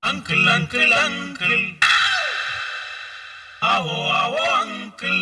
Uncle uncle uncle ஆவோ ஆவோ uncle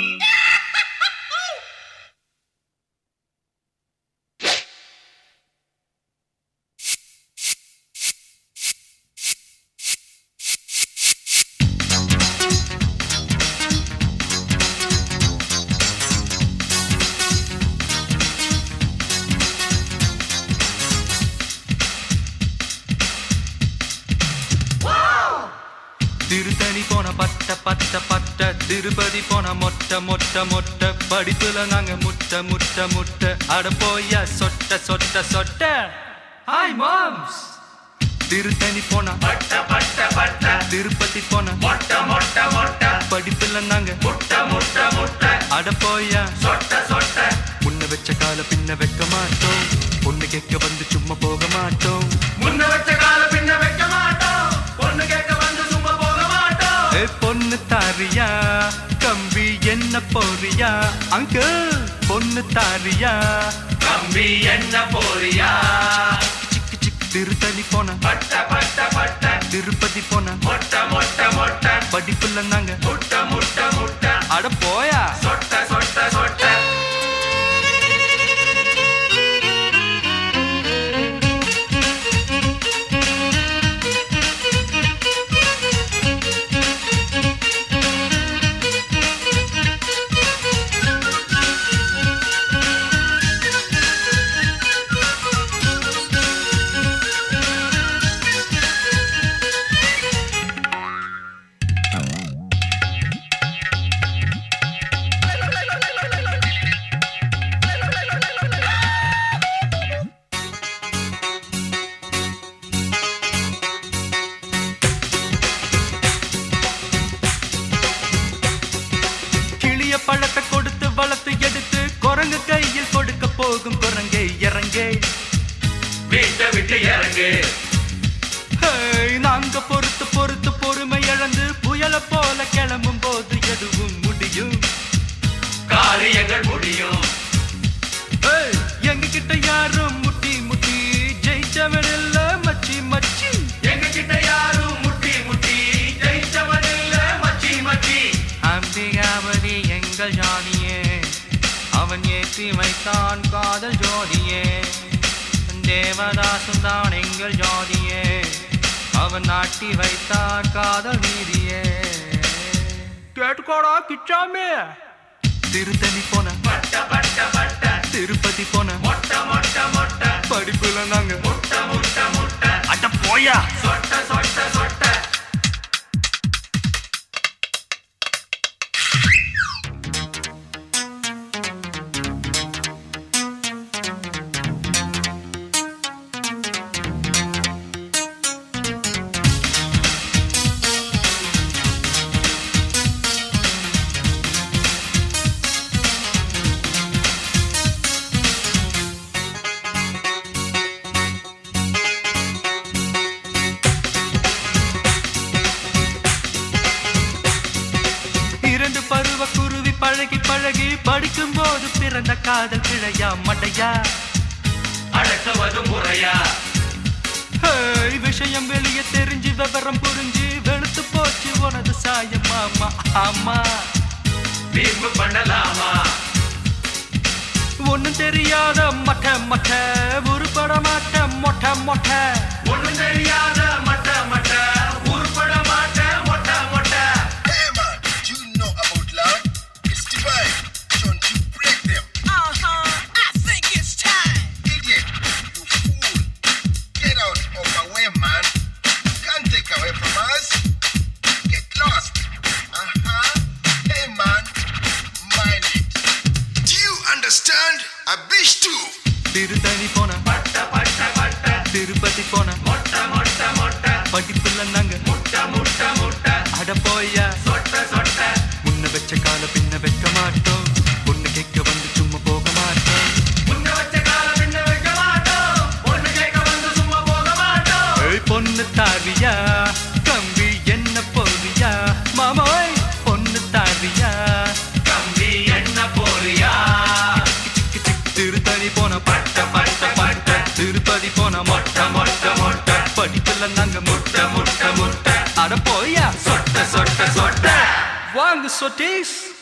Tiruttani போன பட்ட பட்ட பட்ட திருப்பதி போன மொட்டை மொட்டை மொட்டை படிப்புல நாங்க முட்டை முட்டை முட்டை அட போயா சொட்ட சொட்ட சொட்ட ஹாய் மாம்ஸ் திருத்தணி போன பட்ட பட்ட பட்ட திருப்பதி போன மொட்டை மொட்டை மொட்டை படிப்புல நாங்க முட்டை முட்டை முட்டை அட போயா சொட்ட சொட்ட முன்ன வச்ச கால பின்ன வைக்க மாட்டோம் பொண்ணு கேட்க வந்து சும்மா போக மாட்டோம் முன்ன வச்ச கால பின்ன வைக்க மாட்டோம் பொண்ணு கேட்க வந்து சும்மா போக மாட்டோம் ஏ பொண்ணு தாரியா கம்பி என்ன போறியா அங்கிள் பொண்ணு தாரியா கம்பி என்ன போறியா சிக்கு சிக்கு திருத்தணி போன பட்ட பட்ட பட்ட திருப்பதி போன மொட்டை மொட்டை மொட்டை படிப்புல நாங்க முட்டை முட்டை முட்டை அட போயா சொட்ட சொட்ட சொட்ட கிளிய பழத்தை கொடுத்து வளர்த்து எடுத்து குரங்கு கையில் கொடுக்க போகும் குரங்கே இறங்கே வீட்டை விட்டு இறங்கு ஹேய், நாங்க பொறுத்து பொறுத்து பொறுமை இழந்து புயல போல கிளம்பும் போது எதுவும் முடியும் காரியங்கள் முடியும் ஏய், எங்க கிட்ட யாரும் முட்டி முட்டி ஜெயிச்சவன் இல்ல மச்சி மச்சி எங்க கிட்ட யாரும் முட்டி முட்டி ஜெயிச்சவன் இல்ல மச்சி மச்சி அம்பிகாபதி எங்கள் ஜாதியே அவன் ஏற்றி வைத்தான் காதல் ஜோதியே தேவதாசும் தான் எங்கள் ஜாதியே அவன் நாட்டி வைத்தான் காதல் நீதியே கேட்டுக்கோடா கிச்சாமே திருத்தணி போன பட்ட பட்ட பட்ட திருப்பதி போன மொட்டை மொட்டை மொட்டை படிப்புல நாங்க முட்டை முட்டை முட்டை அட போயா சொட்ட சொட்ட சொட்ட இரண்டு பருவ குருவி பழகி பழகி படிக்கும் போது பிறந்த காதல் பிழையா மடையா அடக்குவது முறையா ஹேய், விஷயம் வெளியே தெரிஞ்சு விவரம் புரிஞ்சு வெளுத்து போச்சு உனது சாயம் ஆமா ஆமா தீர்வு பண்ணலாமா ஒண்ணும் தெரியாத மொட்டை மொட்டை உருப்பட மாட்ட மொட்டை மொட்டை ஒண்ணும் தெரியாத மட்ட மட்ட உருப்பட மாட்ட மொட்டை மொட்டை Hey man, do you know about love? It's divine. Don't you break them. Uh-huh. I think it's time. Idiot, you fool. Get out of my way, man. You can't take away from us. Get lost. Uh-huh. Hey man, mind it. Do you understand? I wish to. Tiruttani போன பட்ட பட்ட பட்ட திருப்பதி போன மொட்டை மொட்டை மொட்டை படிப்புல நாங்க முட்டை முட்டை முட்டை அட போயா சொட்ட சொட்ட முன்ன வச்ச கால பின்ன வைக்க மாட்டோம் பொண்ணு கேட்க வந்து சும்மா போக மாட்டோம் முன்ன வச்ச கால பின்ன வைக்க மாட்டோம் பொண்ணு கேட்க வந்து சும்மா போக மாட்டோம் ஏய் பொண்ணு தாரியா கம்பி என்ன போறியா மாமோய் பொண்ணு தாரியா கம்பி என்ன போறியா சிக்கு சிக்கு திருத்தணி போன பட்ட பட்ட பட்ட திருப்பதி போன மொட்டை மொட்டை மொட்டை படிப்புல நாங்க முட்டை முட்டை முட்டை அட போயா சொட்ட சொட்ட சொட்ட வாங்க சொட்டீஸ்